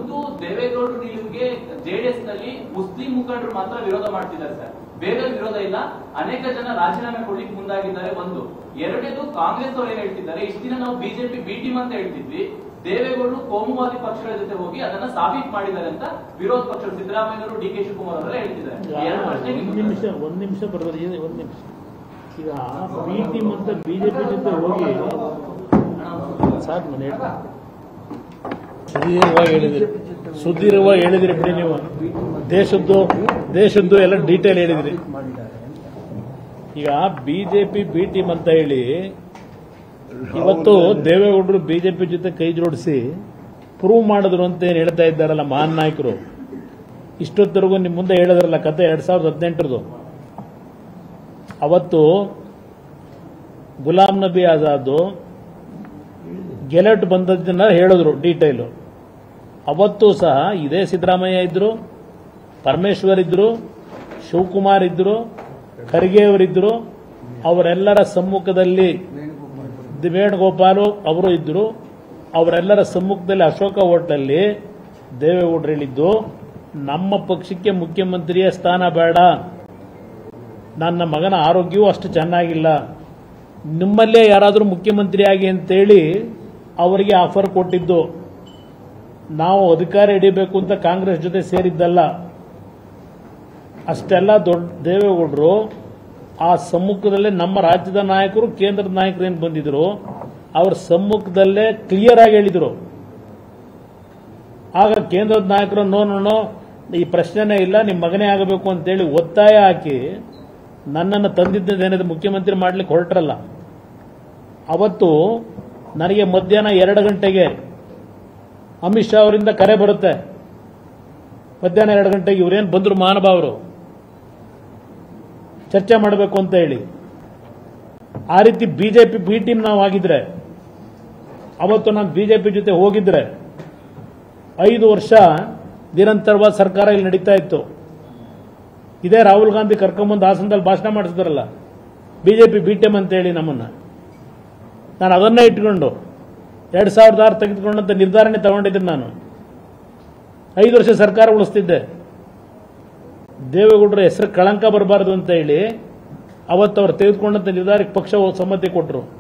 ಖುದ್ದು ದೇವೇಗೌಡರು ನಿಲುವಿಗೆ ಜೆಡಿಎಸ್ ನಲ್ಲಿ ಮುಸ್ಲಿಂ ಮುಖಂಡರು ಮಾತ್ರ ವಿರೋಧ ಮಾಡ್ತಿದ್ದಾರೆ ಸರ್ ಬೇರೆ ವಿರೋಧ ಇಲ್ಲ ಅನೇಕ ಜನ ರಾಜೀನಾಮೆ ಕೊಡ್ಲಿಕ್ಕೆ ಮುಂದಾಗಿದ್ದಾರೆ ಒಂದು ಎರಡನೇದು ಕಾಂಗ್ರೆಸ್ ಅವರು ಏನ್ ಹೇಳ್ತಿದ್ದಾರೆ ಇಷ್ಟ ದಿನ ನಾವು ಬಿಜೆಪಿ ಬಿ ಟೀಮ್ ಅಂತ ಹೇಳ್ತಿದ್ವಿ ದೇವೇಗೌಡರು ಕೋಮುವಾದಿ ಪಕ್ಷಗಳ ಜೊತೆ ಹೋಗಿ ಅದನ್ನ ಸಾಬೀತು ಮಾಡಿದ್ದಾರೆ ಅಂತ ವಿರೋಧ ಪಕ್ಷಗಳು ಸಿದ್ದರಾಮಯ್ಯವರು ಡಿ ಕೆ ಶಿವಕುಮಾರ್ ಅವರೆಲ್ಲ ಹೇಳ್ತಿದ್ದಾರೆ ಈ ಎರಡು ಪ್ರಶ್ನೆ ಒಂದ್ ನಿಮ್ಗೆ ನಿಮಿಷ ಒಂದ್ ನಿಮಿಷ ಬರ್ಬೋದು ಏನು ಒಂದ್ ನಿಮಿಷ ಈಗ ಬಿ ಟೀಮ್ ಅಂತ ಬಿಜೆಪಿ ಜೊತೆ ಹೋಗಿ ಸಾಕು ನಾನು ಹೇಳ್ತೀನಿ ಸುದೀರ್ಘವಾಗಿ ಹೇಳಿದಿರಿ ಸುದೀರ್ಘವಾಗಿ ಹೇಳಿದಿರಿ ಬಿಡಿ ನೀವು ದೇಶದ್ದು ದೇಶದ್ದು ಎಲ್ಲ ಡೀಟೇಲ್ ಹೇಳಿದಿರಿ ಈಗ ಬಿಜೆಪಿ ಬಿ ಟೀಮ್ ಅಂತ ಹೇಳಿ ಇವತ್ತು ದೇವೇಗೌಡರು ಬಿಜೆಪಿ ಜೊತೆ ಕೈ ಜೋಡಿಸಿ ಪ್ರೂವ್ ಮಾಡಿದ್ರು ಅಂತ ಏನು ಹೇಳ್ತಾ ಇದ್ದಾರಲ್ಲ ಮಹಾನ್ ನಾಯಕರು ಇಷ್ಟೊತ್ತರೆಗೂ ನಿಮ್ಮ ಮುಂದೆ ಹೇಳಿದ್ರಲ್ಲ ಕತೆ ಎರಡ್ ಸಾವಿರದ ಹದಿನೆಂಟರದು ಅವತ್ತು ಗುಲಾಂ ನಬಿ ಆಜಾದ್ ಗೆಲೆಟ್ ಬಂದದ್ದನ್ನ ಹೇಳಿದ್ರು ಡೀಟೇಲು ಅವತ್ತು ಸಹ ಇದೇ ಸಿದ್ದರಾಮಯ್ಯ ಇದ್ರು ಪರಮೇಶ್ವರ್ ಇದ್ರು ಶಿವಕುಮಾರ್ ಇದ್ರು ಖರ್ಗೆ ಅವರಿದ್ರು ಅವರೆಲ್ಲರ ಸಮ್ಮುಖದಲ್ಲಿ ವೇಣುಗೋಪಾಲು ಅವರು ಇದ್ರು ಅವರೆಲ್ಲರ ಸಮ್ಮುಖದಲ್ಲಿ ಅಶೋಕ ಹೋಟ್ಲಲ್ಲಿ ದೇವೇಗೌಡರು ಹೇಳಿದ್ದು ನಮ್ಮ ಪಕ್ಷಕ್ಕೆ ಮುಖ್ಯಮಂತ್ರಿಯ ಸ್ಥಾನ ಬೇಡ ನನ್ನ ಮಗನ ಆರೋಗ್ಯವೂ ಅಷ್ಟು ಚೆನ್ನಾಗಿಲ್ಲ ನಿಮ್ಮಲ್ಲೇ ಯಾರಾದರೂ ಮುಖ್ಯಮಂತ್ರಿ ಆಗಿ ಅಂತೇಳಿ ಅವರಿಗೆ ಆಫರ್ ಕೊಟ್ಟಿದ್ದು ನಾವು ಅಧಿಕಾರ ಹಿಡಿಬೇಕು ಅಂತ ಕಾಂಗ್ರೆಸ್ ಜೊತೆ ಸೇರಿದ್ದಲ್ಲ ಅಷ್ಟೆಲ್ಲ ದೊಡ್ಡ ದೇವೇಗೌಡರು ಆ ಸಮ್ಮುಖದಲ್ಲೇ ನಮ್ಮ ರಾಜ್ಯದ ನಾಯಕರು ಕೇಂದ್ರದ ನಾಯಕರು ಏನು ಬಂದಿದ್ರು ಅವ್ರ ಸಮ್ಮುಖದಲ್ಲೇ ಕ್ಲಿಯರ್ ಆಗಿ ಹೇಳಿದರು ಆಗ ಕೇಂದ್ರದ ನಾಯಕರು ನೋ ನೋ ನೋ ಈ ಪ್ರಶ್ನೆನೇ ಇಲ್ಲ ನಿಮ್ಮ ಮಗನೇ ಆಗಬೇಕು ಅಂತೇಳಿ ಒತ್ತಾಯ ಹಾಕಿ ನನ್ನನ್ನು ತಂದಿದ್ದೇನೇನಿದೆ ಮುಖ್ಯಮಂತ್ರಿ ಮಾಡ್ಲಿಕ್ಕೆ ಹೊರಟ್ರಲ್ಲ ಅವತ್ತು ನನಗೆ ಮಧ್ಯಾಹ್ನ ಎರಡು ಗಂಟೆಗೆ ಅಮಿತ್ ಶಾ ಅವರಿಂದ ಕರೆ ಬರುತ್ತೆ ಮಧ್ಯಾಹ್ನ ಎರಡು ಗಂಟೆಗೆ ಇವರೇನು ಬಂದರು ಮಹಾನುಭಾವರು ಚರ್ಚೆ ಮಾಡಬೇಕು ಅಂತ ಹೇಳಿ ಆ ರೀತಿ ಬಿಜೆಪಿ ಬಿ ಟೀಮ್ ನಾವು ಆಗಿದ್ರೆ ಅವತ್ತು ನಾನು ಬಿಜೆಪಿ ಜೊತೆ ಹೋಗಿದ್ರೆ ಐದು ವರ್ಷ ನಿರಂತರವಾದ ಸರ್ಕಾರ ಇಲ್ಲಿ ನಡೀತಾ ಇತ್ತು ಇದೇ ರಾಹುಲ್ ಗಾಂಧಿ ಕರ್ಕೊಂಬಂದು ಹಾಸನದಲ್ಲಿ ಭಾಷಣ ಮಾಡಿಸಿದ್ರಲ್ಲ ಬಿಜೆಪಿ ಬಿ ಟೀಮ್ ಅಂತ ಹೇಳಿ ನಮ್ಮನ್ನ ನಾನು ಅದನ್ನೇ ಇಟ್ಕೊಂಡು ಎರಡ್ ಸಾವಿರದ ಆರು ತೆಗೆದುಕೊಂಡಂತ ನಿರ್ಧಾರನೇ ತಗೊಂಡಿದ್ದೀನಿ ನಾನು ಐದು ವರ್ಷ ಸರ್ಕಾರ ಉಳಿಸ್ತಿದ್ದೆ ದೇವೇಗೌಡರ ಹೆಸರು ಕಳಂಕ ಬರಬಾರದು ಅಂತ ಹೇಳಿ ಅವತ್ತು ಅವ್ರು ತೆಗೆದುಕೊಂಡಂತ ನಿರ್ಧಾರಕ್ಕೆ ಪಕ್ಷ ಸಮ್ಮತಿ ಕೊಟ್ಟರು